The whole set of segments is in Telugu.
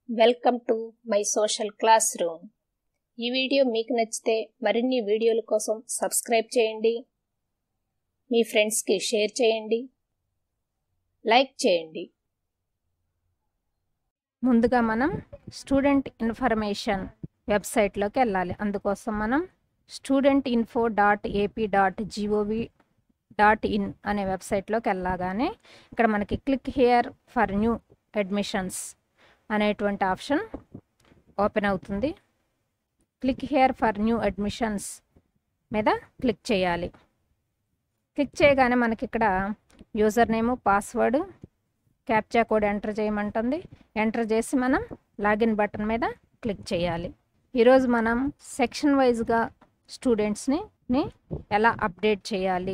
welcome to my social class room ఈ వీడియో మీకు నచ్చితే మరిన్ని వీడియోల కోసం సబ్స్క్రైబ్ చేయండి మీ ఫ్రెండ్స్కి షేర్ చేయండి లైక్ చేయండి ముందుగా మనం స్టూడెంట్ ఇన్ఫర్మేషన్ వెబ్సైట్లోకి వెళ్ళాలి అందుకోసం మనం student info dot AP dot gov dot in అనే వెబ్సైట్లోకి వెళ్ళగానే ఇక్కడ మనకి click here for new admissions అనేటువంటి ఆప్షన్ ఓపెన్ అవుతుంది click here for new admissions మీద క్లిక్ చేయాలి క్లిక్ చేయగానే మనకి ఇక్కడ user name password captcha code enter చేయమంటుంది ఎంటర్ చేసి మనం లాగిన్ బటన్ మీద క్లిక్ చేయాలి ఈరోజు మనం సెక్షన్ వైజ్గా స్టూడెంట్స్ని ని ఎలా అప్డేట్ చేయాలి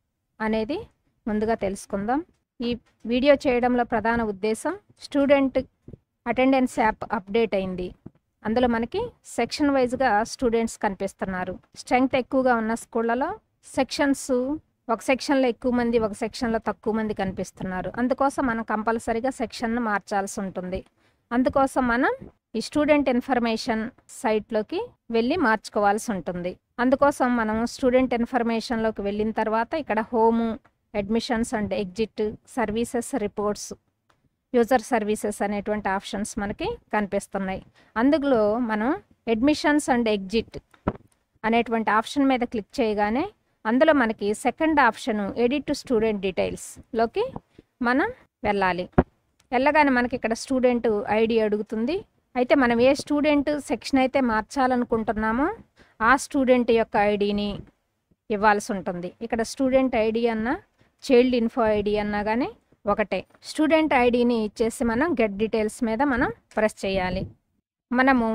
అనేది ముందుగా తెలుసుకుందాం ఈ వీడియో చేయడంలో ప్రధాన ఉద్దేశం స్టూడెంట్ అటెండెన్స్ యాప్ అప్డేట్ అయింది అందులో మనకి సెక్షన్ వైజ్గా స్టూడెంట్స్ కనిపిస్తున్నారు స్ట్రెంగ్త్ ఎక్కువగా ఉన్న స్కూళ్ళలో సెక్షన్స్ ఒక సెక్షన్లో ఎక్కువ మంది ఒక సెక్షన్లో తక్కువ మంది కనిపిస్తున్నారు అందుకోసం మనం కంపల్సరీగా సెక్షన్ను మార్చాల్సి ఉంటుంది అందుకోసం మనం ఈ స్టూడెంట్ ఇన్ఫర్మేషన్ సైట్లోకి వెళ్ళి మార్చుకోవాల్సి ఉంటుంది అందుకోసం మనం స్టూడెంట్ ఇన్ఫర్మేషన్లోకి వెళ్ళిన తర్వాత ఇక్కడ home admissions and exit services reports user services అనేటువంటి ఆప్షన్స్ మనకి కనిపిస్తున్నాయి అందులో మనం అడ్మిషన్స్ అండ్ ఎగ్జిట్ అనేటువంటి ఆప్షన్ మీద క్లిక్ చేయగానే అందులో మనకి second option edit to student డీటెయిల్స్లోకి మనం వెళ్ళాలి వెళ్ళగానే మనకి ఇక్కడ స్టూడెంట్ ఐడి అడుగుతుంది అయితే మనం ఏ స్టూడెంట్ సెక్షన్ అయితే మార్చాలనుకుంటున్నామో ఆ స్టూడెంట్ యొక్క ఐడిని ఇవ్వాల్సి ఉంటుంది ఇక్కడ స్టూడెంట్ ఐడి అన్న చైల్డ్ ఇన్ఫో ఐడి అన్నా కానీ ఒకటే స్టూడెంట్ ఐడిని ఇచ్చేసి మనం గెట్ డీటెయిల్స్ మీద మనం ప్రెస్ చేయాలి మనము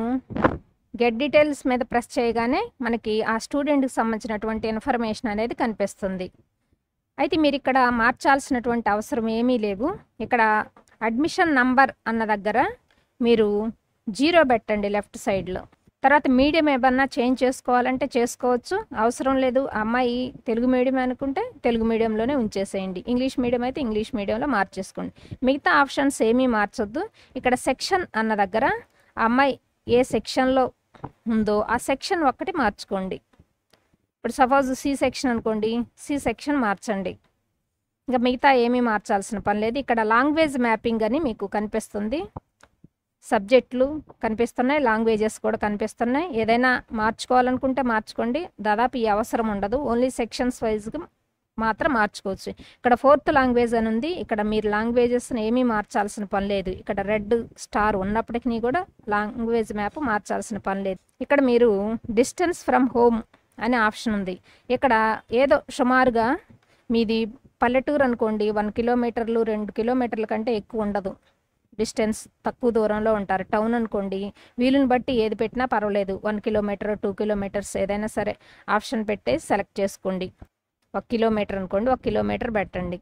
గెట్ డీటెయిల్స్ మీద ప్రెస్ చేయగానే మనకి ఆ స్టూడెంట్కి సంబంధించినటువంటి ఇన్ఫర్మేషన్ అనేది కనిపిస్తుంది అయితే మీరు ఇక్కడ మార్చాల్సినటువంటి అవసరం ఏమీ లేవు ఇక్కడ అడ్మిషన్ నంబర్ అన్న దగ్గర మీరు జీరో పెట్టండి లెఫ్ట్ సైడ్లో తర్వాత మీడియం ఏమన్నా చేంజ్ చేసుకోవాలంటే చేసుకోవచ్చు అవసరం లేదు అమ్మాయి తెలుగు మీడియం అనుకుంటే తెలుగు మీడియంలోనే ఉంచేసేయండి ఇంగ్లీష్ మీడియం అయితే ఇంగ్లీష్ మీడియంలో మార్చేసుకోండి మిగతా ఆప్షన్స్ ఏమీ మార్చొద్దు ఇక్కడ సెక్షన్ అన్న దగ్గర ఆ అమ్మాయి ఏ సెక్షన్లో ఉందో ఆ సెక్షన్ ఒక్కటి మార్చుకోండి ఇప్పుడు సపోజ్ సి సెక్షన్ అనుకోండి సి సెక్షన్ మార్చండి ఇంకా మిగతా ఏమీ మార్చాల్సిన పని లేదు ఇక్కడ లాంగ్వేజ్ మ్యాపింగ్ అని మీకు కనిపిస్తుంది సబ్జెక్టులు కనిపిస్తున్నాయి లాంగ్వేజెస్ కూడా కనిపిస్తున్నాయి ఏదైనా మార్చుకోవాలనుకుంటే మార్చుకోండి దాదాపు ఈ అవసరం ఉండదు ఓన్లీ సెక్షన్స్ వైజ్గా మాత్రం మార్చుకోవచ్చు ఇక్కడ ఫోర్త్ లాంగ్వేజ్ అని ఉంది ఇక్కడ మీరు లాంగ్వేజెస్ని ఏమీ మార్చాల్సిన పని లేదు ఇక్కడ రెడ్ స్టార్ ఉన్నప్పటికీ కూడా లాంగ్వేజ్ మ్యాప్ మార్చాల్సిన పని లేదు ఇక్కడ మీరు డిస్టెన్స్ ఫ్రమ్ హోమ్ అనే ఆప్షన్ ఉంది ఇక్కడ ఏదో సుమారుగా మీది పల్లెటూరు అనుకోండి వన్ కిలోమీటర్లు రెండు కిలోమీటర్ల కంటే ఎక్కువ ఉండదు డిస్టెన్స్ తక్కువ దూరంలో ఉంటారు టౌన్ అనుకోండి వీలుని బట్టి ఏది పెట్టినా పర్వాలేదు వన్ కిలోమీటర్ టూ కిలోమీటర్స్ ఏదైనా సరే ఆప్షన్ పెట్టేసి సెలెక్ట్ చేసుకోండి ఒక కిలోమీటర్ అనుకోండి ఒక కిలోమీటర్ పెట్టండి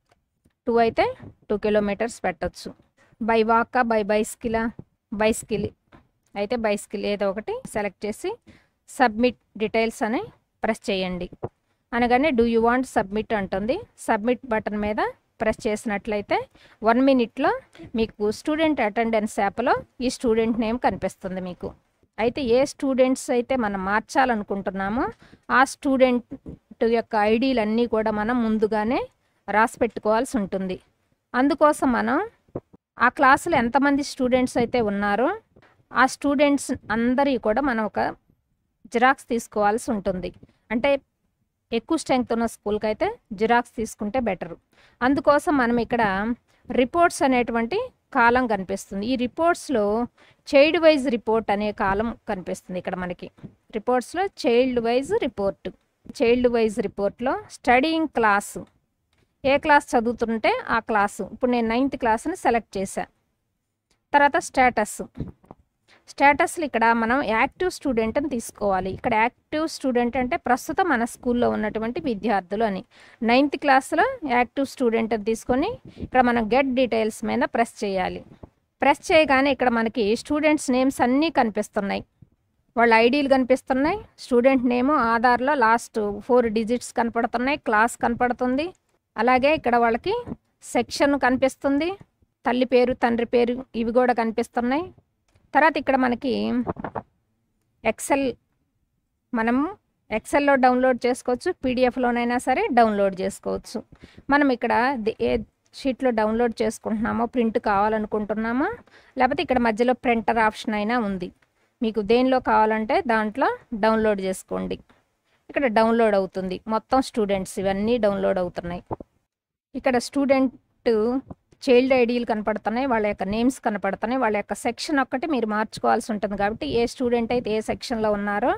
టూ అయితే టూ కిలోమీటర్స్ పెట్టచ్చు బై వాకా బై బైస్కిలా బైస్కిల్ అయితే బైస్కిల్ ఏదో ఒకటి సెలెక్ట్ చేసి సబ్మిట్ డీటెయిల్స్ అని ప్రెస్ చేయండి అనగానే డూ యూ వాంట్ సబ్మిట్ అంటుంది సబ్మిట్ బటన్ మీద ప్రెస్ చేసినట్లయితే వన్ మినిట్లో మీకు స్టూడెంట్ అటెండెన్స్ యాప్లో ఈ స్టూడెంట్ నేమ్ కనిపిస్తుంది మీకు అయితే ఏ స్టూడెంట్స్ అయితే మనం మార్చాలనుకుంటున్నామో ఆ స్టూడెంట్ యొక్క ఐడీలన్నీ కూడా మనం ముందుగానే రాసి పెట్టుకోవాల్సి ఉంటుంది అందుకోసం మనం ఆ క్లాసులో ఎంతమంది స్టూడెంట్స్ అయితే ఉన్నారో ఆ స్టూడెంట్స్ అందరి కూడా మనం ఒక జిరాక్స్ తీసుకోవాల్సి ఉంటుంది అంటే ఎక్కువ స్ట్రెంగ్త్ ఉన్న స్కూల్కి అయితే జిరాక్స్ తీసుకుంటే బెటర్ అందుకోసం మనం ఇక్కడ రిపోర్ట్స్ అనేటువంటి కాలం కనిపిస్తుంది ఈ రిపోర్ట్స్లో చైల్డ్ వైజ్ రిపోర్ట్ అనే కాలం కనిపిస్తుంది ఇక్కడ మనకి రిపోర్ట్స్లో child wise report child wise రిపోర్ట్లో స్టడీయింగ్ క్లాసు ఏ క్లాస్ చదువుతుంటే ఆ క్లాసు ఇప్పుడు నేను నైన్త్ క్లాస్ని సెలెక్ట్ చేశాను తర్వాత స్టేటస్ స్టేటస్లు ఇక్కడ మనం యాక్టివ్ స్టూడెంట్ అని తీసుకోవాలి ఇక్కడ యాక్టివ్ స్టూడెంట్ అంటే ప్రస్తుతం మన స్కూల్లో ఉన్నటువంటి విద్యార్థులు అని నైన్త్ క్లాస్లో యాక్టివ్ స్టూడెంట్ అని తీసుకొని ఇక్కడ మనం గెట్ డీటెయిల్స్ మీద ప్రెస్ చేయాలి ప్రెస్ చేయగానే ఇక్కడ మనకి స్టూడెంట్స్ నేమ్స్ అన్నీ కనిపిస్తున్నాయి వాళ్ళ ఐడీలు కనిపిస్తున్నాయి స్టూడెంట్ నేము ఆధార్లో లాస్ట్ ఫోర్ డిజిట్స్ కనపడుతున్నాయి క్లాస్ కనపడుతుంది అలాగే ఇక్కడ వాళ్ళకి సెక్షన్ కనిపిస్తుంది తల్లి పేరు తండ్రి పేరు ఇవి కూడా కనిపిస్తున్నాయి తర్వాత ఇక్కడ మనకి ఎక్సెల్ మనం ఎక్సెల్లో డౌన్లోడ్ చేసుకోవచ్చు పీడిఎఫ్లోనైనా సరే డౌన్లోడ్ చేసుకోవచ్చు మనం ఇక్కడ ది- ఏ షీట్లో డౌన్లోడ్ చేసుకుంటున్నామో ప్రింట్ కావాలనుకుంటున్నామో లేకపోతే ఇక్కడ మధ్యలో ప్రింటర్ ఆప్షన్ అయినా ఉంది మీకు దేనిలో కావాలంటే దాంట్లో డౌన్లోడ్ చేసుకోండి ఇక్కడ డౌన్లోడ్ అవుతుంది మొత్తం స్టూడెంట్స్ ఇవన్నీ డౌన్లోడ్ అవుతున్నాయి ఇక్కడ స్టూడెంట్ చైల్డ్ ఐడీలు కనపడుతున్నాయి వాళ్ళ యొక్క నేమ్స్ కనపడుతున్నాయి వాళ్ళ యొక్క సెక్షన్ ఒక్కటి మీరు మార్చుకోవాల్సి ఉంటుంది కాబట్టి ఏ స్టూడెంట్ అయితే ఏ సెక్షన్లో ఉన్నారో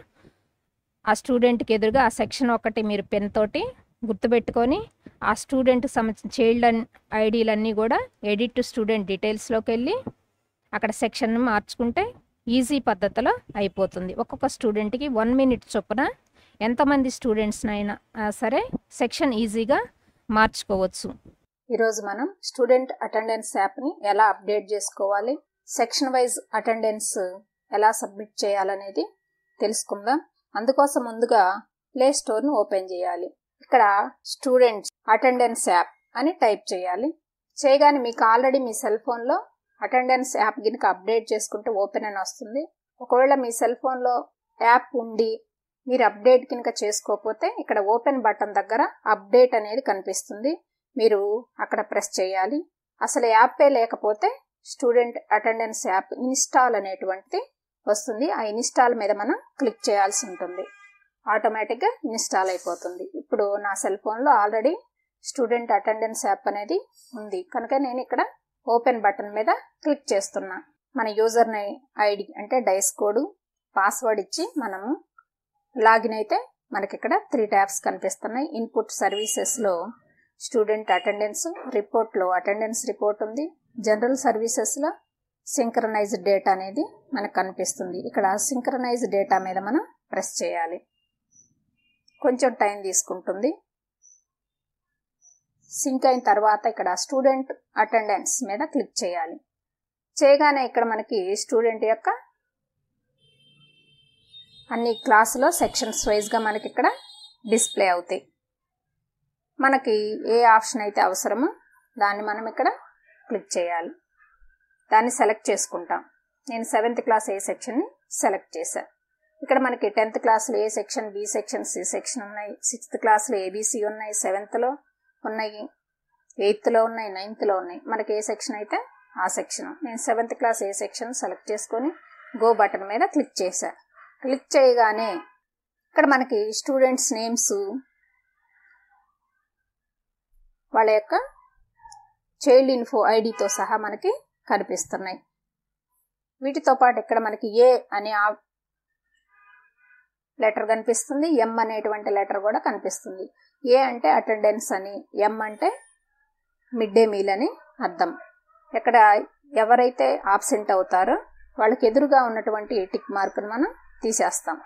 ఆ స్టూడెంట్కి ఎదురుగా ఆ సెక్షన్ ఒకటి మీరు పెన్ తోటి గుర్తుపెట్టుకొని ఆ స్టూడెంట్కి సంబంధించిన చైల్డ్ అండ్ ఐడీలన్నీ కూడా ఎడిట్ టు స్టూడెంట్ డీటెయిల్స్లోకి వెళ్ళి అక్కడ సెక్షన్ మార్చుకుంటే ఈజీ పద్ధతిలో అయిపోతుంది ఒక్కొక్క స్టూడెంట్కి వన్ మినిట్ చొప్పున ఎంతమంది స్టూడెంట్స్నైనా ఆ, సరే సెక్షన్ ఈజీగా మార్చుకోవచ్చు ఈరోజు మనం స్టూడెంట్ అటెండెన్స్ యాప్ని ఎలా అప్డేట్ చేసుకోవాలి సెక్షన్ వైజ్ అటెండెన్స్ ఎలా సబ్మిట్ చేయాలనేది తెలుసుకుందాం అందుకోసం ముందుగా ప్లే స్టోర్ను ఓపెన్ చేయాలి ఇక్కడ స్టూడెంట్స్ అటెండెన్స్ యాప్ అని టైప్ చేయాలి చేయగానే మీకు ఆల్రెడీ మీ సెల్ ఫోన్లో అటెండెన్స్ యాప్ గినక అప్డేట్ చేసుకుంటే ఓపెన్ అని వస్తుంది ఒకవేళ మీ సెల్ ఫోన్లో యాప్ ఉండి మీరు అప్డేట్ కనుక చేసుకోకపోతే ఇక్కడ ఓపెన్ బటన్ దగ్గర అప్డేట్ అనేది కనిపిస్తుంది మీరు అక్కడ ప్రెస్ చేయాలి అసలు యాపే లేకపోతే స్టూడెంట్ అటెండెన్స్ యాప్ ఇన్స్టాల్ అనేటువంటిది వస్తుంది ఆ ఇన్స్టాల్ మీద మనం క్లిక్ చేయాల్సి ఉంటుంది ఆటోమేటిక్గా ఇన్స్టాల్ అయిపోతుంది ఇప్పుడు నా సెల్ ఫోన్లో ఆల్రెడీ స్టూడెంట్ అటెండెన్స్ యాప్ అనేది ఉంది కనుక నేను ఇక్కడ ఓపెన్ బటన్ మీద క్లిక్ చేస్తున్నా మన యూజర్ ఐడి అంటే డైస్ కోడ్ పాస్వర్డ్ ఇచ్చి మనము లాగిన్ అయితే మనకి ఇక్కడ త్రీ ట్యాబ్స్ కనిపిస్తున్నాయి ఇన్పుట్ సర్వీసెస్లో స్టూడెంట్ అటెండెన్స్ రిపోర్ట్లో అటెండెన్స్ రిపోర్ట్ ఉంది జనరల్ సర్వీసెస్లో సింక్రనైజ్డ్ డేటా అనేది మనకు కనిపిస్తుంది ఇక్కడ సింక్రనైజ్డ్ డేటా మీద మనం ప్రెస్ చేయాలి కొంచెం టైం తీసుకుంటుంది సింక్ అయిన తర్వాత ఇక్కడ స్టూడెంట్ అటెండెన్స్ మీద క్లిక్ చేయాలి చేయగానే ఇక్కడ మనకి స్టూడెంట్ యొక్క అన్ని క్లాసులో సెక్షన్స్ వైజ్గా మనకి ఇక్కడ డిస్ప్లే అవుతాయి మనకి ఏ ఆప్షన్ అయితే అవసరమో దాన్ని మనం ఇక్కడ క్లిక్ చేయాలి దాన్ని సెలెక్ట్ చేసుకుంటాం నేను సెవెంత్ క్లాస్ ఏ సెక్షన్ని సెలెక్ట్ చేశాను ఇక్కడ మనకి టెన్త్ క్లాస్లో A section B section C section ఉన్నాయి సిక్స్త్ క్లాస్లో ఏబీసీ ఉన్నాయి సెవెంత్లో ఉన్నాయి ఎయిత్లో ఉన్నాయి నైన్త్లో ఉన్నాయి మనకి ఏ సెక్షన్ అయితే ఆ సెక్షన్ నేను seventh class A section select చేసుకొని గో బటన్ మీద క్లిక్ చేశాను క్లిక్ చేయగానే ఇక్కడ మనకి స్టూడెంట్స్ నేమ్స్ వాళ్ళ యొక్క చైల్డ్ ఇన్ఫో ఐడితో సహా మనకి కనిపిస్తున్నాయి వీటితో పాటు ఇక్కడ మనకి ఏ అనే ఆ లెటర్ కనిపిస్తుంది ఎం అనేటువంటి లెటర్ కూడా కనిపిస్తుంది ఏ అంటే అటెండెన్స్ అని ఎం అంటే మిడ్ డే మీల్ అని అర్థం ఇక్కడ ఎవరైతే ఆబ్సెంట్ అవుతారో వాళ్ళకి ఎదురుగా ఉన్నటువంటి టిక్ మార్క్ను మనం తీసేస్తాం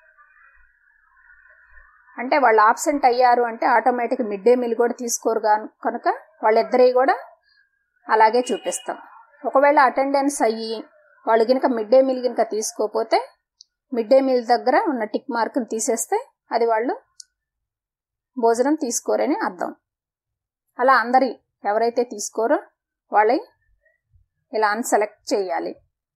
అంటే వాళ్ళు ఆబ్సెంట్ అయ్యారు అంటే ఆటోమేటిక్ మిడ్ డే మీల్ కూడా తీసుకోరు కనుక వాళ్ళిద్దరి కూడా అలాగే చూపిస్తాం ఒకవేళ అటెండెన్స్ అయ్యి వాళ్ళు కనుక మిడ్ డే మీల్ కనుక తీసుకోకపోతే మిడ్ డే మీల్ దగ్గర ఉన్న టిక్ మార్క్ని తీసేస్తే అది వాళ్ళు భోజనం తీసుకోరని అర్థం అలా అందరి ఎవరైతే తీసుకోరో వాళ్ళని ఇలా అన్సెలెక్ట్ చేయాలి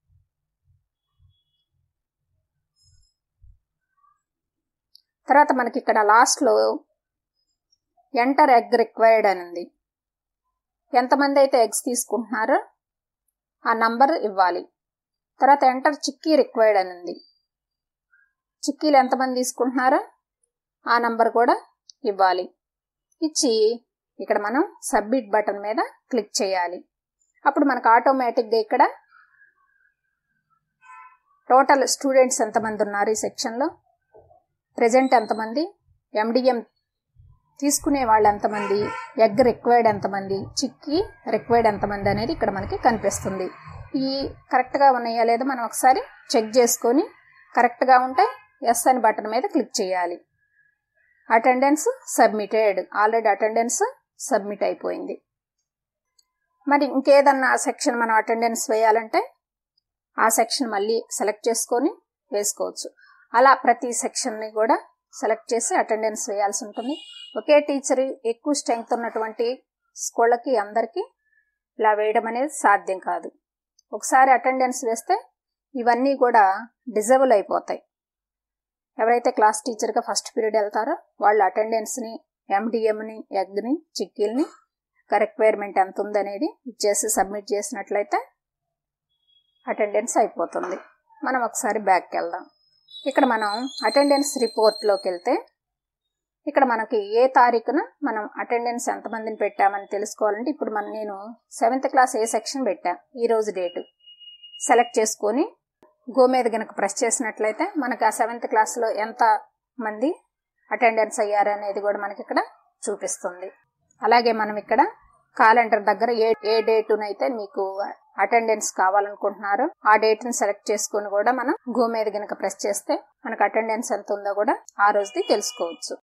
తర్వాత మనకి ఇక్కడ లాస్ట్లో ఎంటర్ ఎగ్ రిక్వైర్డ్ అని ఉంది ఎంతమంది అయితే ఎగ్స్ తీసుకుంటున్నారో ఆ నంబర్ ఇవ్వాలి తర్వాత ఎంటర్ చిక్కీ రిక్వైర్డ్ అని ఉంది చిక్కీలు ఎంతమంది తీసుకుంటున్నారో ఆ నంబర్ కూడా ఇవ్వాలి ఇచ్చి ఇక్కడ మనం సబ్మిట్ బటన్ మీద క్లిక్ చేయాలి అప్పుడు మనకు ఆటోమేటిక్గా ఇక్కడ టోటల్ స్టూడెంట్స్ ఎంతమంది ఉన్నారు ఈ సెక్షన్లో ప్రజెంట్ ఎంతమంది ఎండిఎం తీసుకునే వాళ్ళు ఎంతమంది ఎగ్ రిక్వైర్డ్ ఎంతమంది చిక్కి రిక్వైర్డ్ ఎంతమంది అనేది ఇక్కడ మనకి కనిపిస్తుంది ఈ కరెక్ట్గా ఉన్నాయా లేదా మనం ఒకసారి చెక్ చేసుకొని కరెక్ట్గా ఉంటే ఎస్ అని బటన్ మీద క్లిక్ చేయాలి attendance submitted already attendance submit అయిపోయింది మరి ఇంకేదన్నా సెక్షన్ మనం అటెండెన్స్ వేయాలంటే ఆ సెక్షన్ మళ్ళీ సెలెక్ట్ చేసుకొని వేసుకోవచ్చు అలా ప్రతి సెక్షన్ని కూడా సెలెక్ట్ చేసి అటెండెన్స్ వేయాల్సి ఉంటుంది ఒకే టీచర్ ఎక్కువ స్ట్రెంగ్త్ ఉన్నటువంటి స్కూళ్ళకి అందరికీ ఇలా వేయడం అనేది సాధ్యం కాదు ఒకసారి అటెండెన్స్ వేస్తే ఇవన్నీ కూడా డిజబుల్ అయిపోతాయి ఎవరైతే క్లాస్ టీచర్గా ఫస్ట్ పీరియడ్ వెళ్తారో వాళ్ళు అటెండెన్స్ని ఎండిఎంని ఎగ్ని చిక్కీల్ని రిక్వైర్మెంట్ ఎంత ఉందనేది ఇచ్చేసి సబ్మిట్ చేసినట్లయితే అటెండెన్స్ అయిపోతుంది మనం ఒకసారి బ్యాక్కి వెళ్దాం ఇక్కడ మనం అటెండెన్స్ రిపోర్ట్లోకి వెళ్తే ఇక్కడ మనకి ఏ తారీఖున మనం అటెండెన్స్ ఎంతమందిని పెట్టామని తెలుసుకోవాలంటే ఇప్పుడు మన నేను సెవెంత్ క్లాస్ ఏ సెక్షన్ పెట్టా ఈరోజు డేటు సెలెక్ట్ చేసుకొని గో మీద కనుక ప్రెస్ చేసినట్లయితే మనకి ఆ సెవెంత్ క్లాస్లో ఎంత మంది అటెండెన్స్ అయ్యారు అనేది కూడా మనకి ఇక్కడ చూపిస్తుంది అలాగే మనం ఇక్కడ కాలెండర్ దగ్గర ఏ ఏ డేటునైతే మీకు అటెండెన్స్ కావాలనుకుంటున్నారో ఆ డేట్ని సెలెక్ట్ చేసుకుని కూడా మనం గో మీద కనుక ప్రెస్ చేస్తే మనకు అటెండెన్స్ ఎంత ఉందో కూడా ఆ రోజుది తెలుసుకోవచ్చు